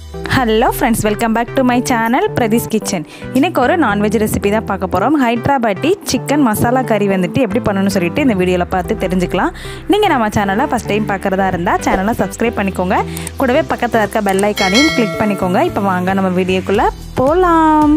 hello friends welcome back to my channel Pradeesh kitchen இன்னைக்கு ஒரு non veg recipe தான் பார்க்க போகிறோம் ஹைட்ராபாட்டி சிக்கன் மசாலா கறி வந்துட்டு எப்படி பண்ணணும்னு சொல்லிட்டு இந்த வீடியோவில் பார்த்து தெரிஞ்சுக்கலாம் நீங்கள் நம்ம சேனலை ஃபஸ்ட் டைம் பார்க்குறதா இருந்தால் சேனலை சப்ஸ்கிரைப் பண்ணிக்கோங்க கூடவே பக்கத்தில் இருக்க பெல் ஐக்கானையும் கிளிக் பண்ணிக்கோங்க இப்போ வாங்க நம்ம வீடியோக்குள்ளே போகலாம்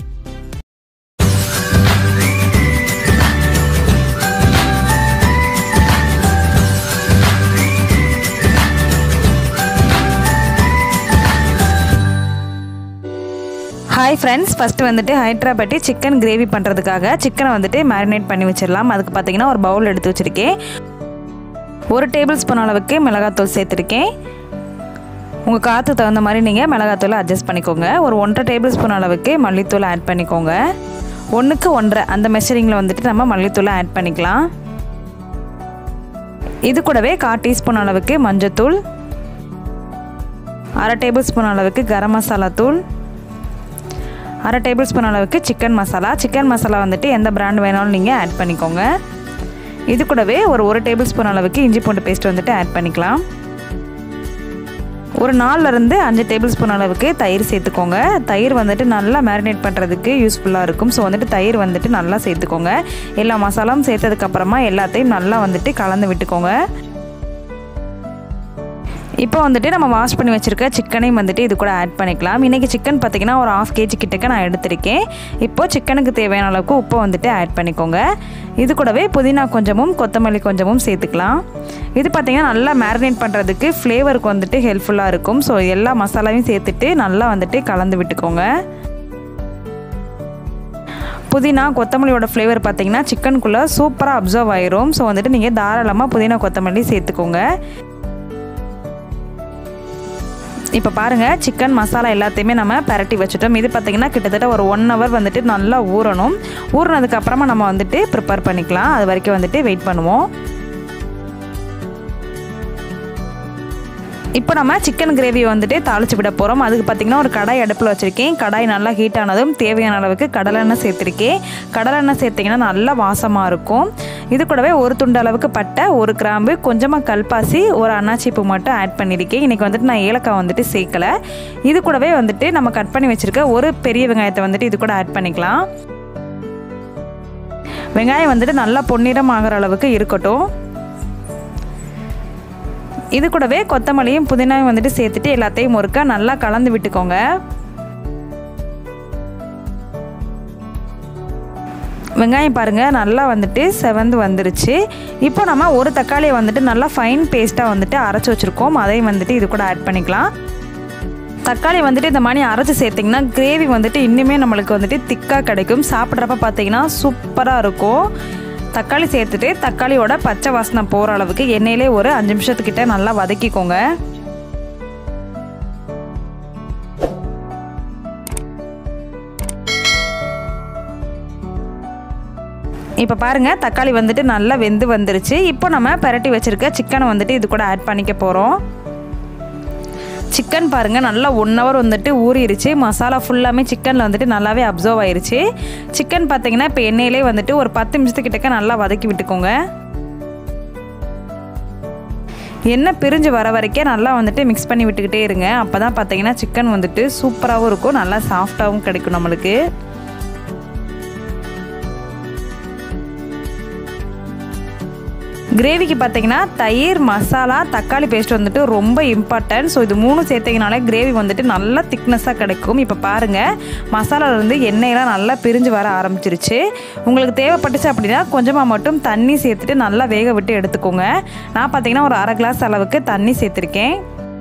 ஹாய் ஃப்ரெண்ட்ஸ் ஃபஸ்ட்டு வந்துட்டு ஹைட்ராபாட்டி சிக்கன் கிரேவி பண்ணுறதுக்காக சிக்கனை வந்துட்டு மேரினேட் பண்ணி வச்சிடலாம் அதுக்கு பார்த்தீங்கன்னா ஒரு பவுல் எடுத்து வச்சுருக்கேன் ஒரு டேபிள் ஸ்பூன் அளவுக்கு மிளகாத்தூள் சேர்த்துருக்கேன் உங்கள் காற்று தகுந்த மாதிரி நீங்கள் மிளகாத்தூளை அட்ஜஸ்ட் பண்ணிக்கோங்க ஒரு ஒன்றரை டேபிள் ஸ்பூன் அளவுக்கு மல்லித்தூள் ஆட் பண்ணிக்கோங்க ஒன்றுக்கு ஒன்றரை அந்த மெஷரிங்கில் வந்துட்டு நம்ம மல்லித்தூளை ஆட் பண்ணிக்கலாம் இது கூடவே கால் டீஸ்பூன் அளவுக்கு மஞ்சத்தூள் அரை டேபிள் ஸ்பூன் அளவுக்கு கரம் மசாலா தூள் அரை டேபிள் ஸ்பூன் அளவுக்கு சிக்கன் மசாலா சிக்கன் மசாலா வந்துட்டு எந்த பிராண்ட் வேணாலும் நீங்கள் ஆட் பண்ணிக்கோங்க இது கூடவே ஒரு ஒரு டேபிள் ஸ்பூன் அளவுக்கு இஞ்சி பூண்டு பேஸ்ட் வந்துட்டு ஆட் பண்ணிக்கலாம் ஒரு நாலுலேருந்து அஞ்சு டேபிள் ஸ்பூன் அளவுக்கு தயிர் சேர்த்துக்கோங்க தயிர் வந்துட்டு நல்லா மேரினேட் பண்ணுறதுக்கு யூஸ்ஃபுல்லாக இருக்கும் ஸோ வந்துட்டு தயிர் வந்துட்டு நல்லா சேர்த்துக்கோங்க எல்லா மசாலாவும் சேர்த்ததுக்கப்புறமா எல்லாத்தையும் நல்லா வந்துட்டு கலந்து விட்டுக்கோங்க இப்போ வந்துட்டு நம்ம வாஷ் பண்ணி வச்சுருக்க சிக்கனையும் வந்துட்டு இது கூட ஆட் பண்ணிக்கலாம் இன்றைக்கி சிக்கன் பார்த்திங்கன்னா ஒரு ஆஃப் கேஜி கிட்டக்க நான் எடுத்திருக்கேன் இப்போது சிக்கனுக்கு தேவையான அளவுக்கு உப்பை வந்துட்டு ஆட் பண்ணிக்கோங்க இது கூடவே புதினா கொஞ்சமும் கொத்தமல்லி கொஞ்சமும் சேர்த்துக்கலாம் இது பார்த்திங்கன்னா நல்லா மேரினேட் பண்ணுறதுக்கு ஃப்ளேவருக்கு வந்துட்டு ஹெல்ப்ஃபுல்லாக இருக்கும் ஸோ எல்லா மசாலாவையும் சேர்த்துட்டு நல்லா வந்துட்டு கலந்து விட்டுக்கோங்க புதினா கொத்தமல்லியோட ஃப்ளேவர் பார்த்திங்கன்னா சிக்கனுக்குள்ளே சூப்பராக அப்சர்வ் ஆயிரும் ஸோ வந்துட்டு நீங்கள் தாராளமாக புதினா கொத்தமல்லி சேர்த்துக்கோங்க இப்போ பாருங்கள் சிக்கன் மசாலா எல்லாத்தையுமே நம்ம பரட்டி வச்சுட்டோம் இது பார்த்திங்கன்னா கிட்டத்தட்ட ஒரு ஒன் ஹவர் வந்துட்டு நல்லா ஊறணும் ஊறினதுக்கப்புறமா நம்ம வந்துட்டு ப்ரிப்பேர் பண்ணிக்கலாம் அது வரைக்கும் வந்துட்டு வெயிட் பண்ணுவோம் இப்போ நம்ம சிக்கன் கிரேவி வந்துட்டு தாளிச்சு விட போகிறோம் அதுக்கு பார்த்திங்கன்னா ஒரு கடாய் அடுப்பில் வச்சுருக்கேன் கடாய் நல்லா ஹீட் ஆனதும் தேவையான அளவுக்கு கடலெண்ணெய் சேர்த்துருக்கேன் கடலெண்ணெய் சேர்த்திங்கன்னா நல்லா வாசமாக இருக்கும் இது கூடவே ஒரு துண்டு அளவுக்கு பட்டை ஒரு கிராம்பு கொஞ்சமாக கல்பாசி ஒரு அன்னாச்சி பூ மட்டும் ஆட் பண்ணியிருக்கேன் இன்றைக்கி வந்துட்டு நான் ஏலக்காய் வந்துட்டு சேர்க்கலை இது கூடவே வந்துட்டு நம்ம கட் பண்ணி வச்சுருக்க ஒரு பெரிய வெங்காயத்தை வந்துட்டு இது கூட ஆட் பண்ணிக்கலாம் வெங்காயம் வந்துட்டு நல்லா பொன்னிறம் ஆகிற அளவுக்கு இருக்கட்டும் இது கூடவே கொத்தமல்லியும் புதினாயும் வந்துட்டு சேர்த்துட்டு எல்லாத்தையும் ஒருக்கா நல்லா கலந்து விட்டுக்கோங்க வெங்காயம் பாருங்கள் நல்லா வந்துட்டு செவந்து வந்துருச்சு இப்போ நம்ம ஒரு தக்காளியை வந்துட்டு நல்லா ஃபைன் பேஸ்ட்டாக வந்துட்டு அரைச்சி வச்சுருக்கோம் அதையும் வந்துட்டு இது கூட ஆட் பண்ணிக்கலாம் தக்காளி வந்துட்டு இந்த மாதிரி அரைச்சி சேர்த்திங்கன்னா கிரேவி வந்துட்டு இன்னுமே நம்மளுக்கு வந்துட்டு திக்காக கிடைக்கும் சாப்பிட்றப்ப பார்த்தீங்கன்னா சூப்பராக இருக்கும் தக்காளி சேர்த்துட்டு தக்காளியோட பச்சை வாசனை போகிற அளவுக்கு எண்ணெயிலே ஒரு அஞ்சு நிமிஷத்துக்கிட்ட நல்லா வதக்கிக்கோங்க இப்போ பாருங்கள் தக்காளி வந்துட்டு நல்லா வெந்து வந்துருச்சு இப்போ நம்ம பரட்டி வச்சுருக்க சிக்கனை வந்துட்டு இது கூட ஆட் பண்ணிக்க போகிறோம் சிக்கன் பாருங்கள் நல்லா ஒன் ஹவர் வந்துட்டு ஊறிடுச்சு மசாலா ஃபுல்லாமே சிக்கனில் வந்துட்டு நல்லாவே அப்சர்வ் ஆயிருச்சு சிக்கன் பார்த்தீங்கன்னா இப்போ எண்ணெயிலே வந்துட்டு ஒரு பத்து நிமிஷத்துக்கிட்டக்க நல்லா வதக்கி விட்டுக்கோங்க எண்ணெய் பிரிஞ்சு வர வரைக்கும் நல்லா வந்துட்டு மிக்ஸ் பண்ணி விட்டுக்கிட்டே இருங்க அப்போ தான் பார்த்தீங்கன்னா சிக்கன் வந்துட்டு சூப்பராகவும் இருக்கும் நல்லா சாஃப்டாகவும் கிடைக்கும் நம்மளுக்கு கிரேவிக்கு பார்த்தீங்கன்னா தயிர் மசாலா தக்காளி பேஸ்ட் வந்துட்டு ரொம்ப இம்பார்ட்டன்ட் ஸோ இது மூணு சேர்த்திங்கனாலே கிரேவி வந்துட்டு நல்லா திக்னஸாக கிடைக்கும் இப்போ பாருங்கள் மசாலாலேருந்து எண்ணெயெல்லாம் நல்லா பிரிஞ்சு வர ஆரம்பிச்சிருச்சு உங்களுக்கு தேவைப்பட்டுச்சு அப்படின்னா கொஞ்சமாக மட்டும் தண்ணி சேர்த்துட்டு நல்லா வேக விட்டு எடுத்துக்கோங்க நான் பார்த்தீங்கன்னா ஒரு அரை கிளாஸ் அளவுக்கு தண்ணி சேர்த்துருக்கேன்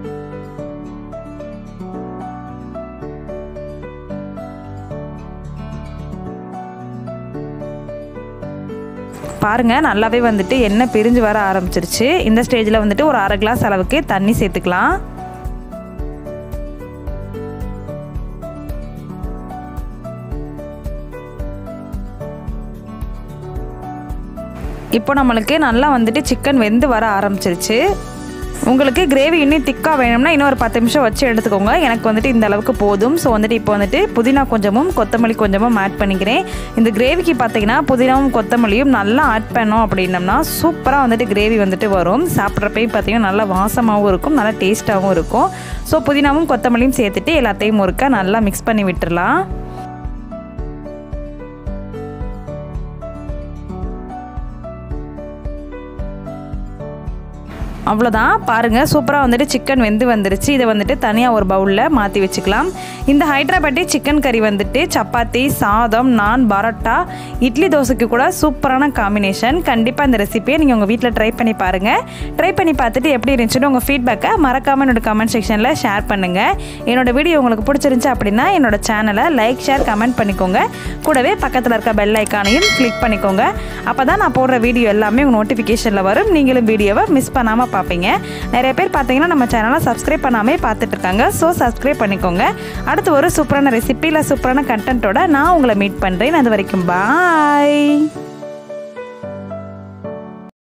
பாருங்கள் நல்லாவே வந்துட்டு எண்ணெய் பிரிஞ்சு வர ஆரம்பிச்சிருச்சு இந்த ஸ்டேஜில் வந்துட்டு ஒரு அரை கிளாஸ் அளவுக்கு தண்ணி சேர்த்துக்கலாம் இப்போ நம்மளுக்கு நல்லா வந்துட்டு சிக்கன் வெந்து வர ஆரம்பிச்சிருச்சு உங்களுக்கு கிரேவி இன்னும் திக்காக வேணும்னா இன்னும் ஒரு பத்து நிமிஷம் வச்சு எடுத்துக்கோங்க எனக்கு வந்துட்டு இந்த அளவுக்கு போதும் ஸோ வந்துட்டு இப்போ வந்துட்டு புதினா கொஞ்சமும் கொத்தமல்லி கொஞ்சமும் ஆட் பண்ணிக்கிறேன் இந்த கிரேவிக்கு பார்த்தீங்கன்னா புதினாவும் கொத்தமல்லியும் நல்லா ஆட் பண்ணோம் அப்படின்னம்னா சூப்பராக வந்துட்டு கிரேவி வந்துட்டு வரும் சாப்பிட்றப்பையும் பார்த்தீங்கன்னா நல்லா வாசமாகவும் இருக்கும் நல்லா டேஸ்ட்டாகவும் இருக்கும் ஸோ புதினாவும் கொத்தமல்லியும் சேர்த்துட்டு எல்லாத்தையும் ஒருக்கா நல்லா மிக்ஸ் பண்ணி விட்டுறலாம் அவ்வளோதான் பாருங்கள் சூப்பராக வந்துட்டு சிக்கன் வெந்து வந்துருச்சு இதை வந்துட்டு தனியாக ஒரு பவுலில் மாற்றி வச்சுக்கலாம் இந்த ஹைட்ராபாட்டி சிக்கன் கறி வந்துட்டு சப்பாத்தி சாதம் நான் பரோட்டா இட்லி தோசைக்கு கூட சூப்பரான காம்பினேஷன் கண்டிப்பாக இந்த ரெசிபியை நீங்கள் உங்கள் வீட்டில் ட்ரை பண்ணி பாருங்கள் ட்ரை பண்ணி பார்த்துட்டு எப்படி இருந்துச்சுன்னு உங்கள் ஃபீட்பேக்கை மறக்காமல் என்னோட கமெண்ட் செக்ஷனில் ஷேர் பண்ணுங்கள் என்னோட வீடியோ உங்களுக்கு பிடிச்சிருந்துச்சு அப்படின்னா என்னோட சேனலை லைக் ஷேர் கமெண்ட் பண்ணிக்கோங்க கூடவே பக்கத்தில் இருக்க பெல் ஐக்கானையும் கிளிக் பண்ணிக்கோங்க அப்போ தான் நான் போடுற வீடியோ எல்லாமே உங்கள் நோட்டிஃபிகேஷனில் வரும் நீங்களும் வீடியோவை மிஸ் பண்ணாமல் பார்ப்பீங்க நிறைய பேர் பார்த்தீங்கன்னா நம்ம சேனலை சப்ஸ்கிரைப் பண்ணாமே பார்த்துட்டு இருக்காங்க ஸோ சப்ஸ்கிரைப் பண்ணிக்கோங்க அடுத்து ஒரு சூப்பரான ரெசிபி இல்லை சூப்பரான கண்டென்ட்டோட நான் உங்களை மீட் பண்ணுறேன் அது வரைக்கும் பாய்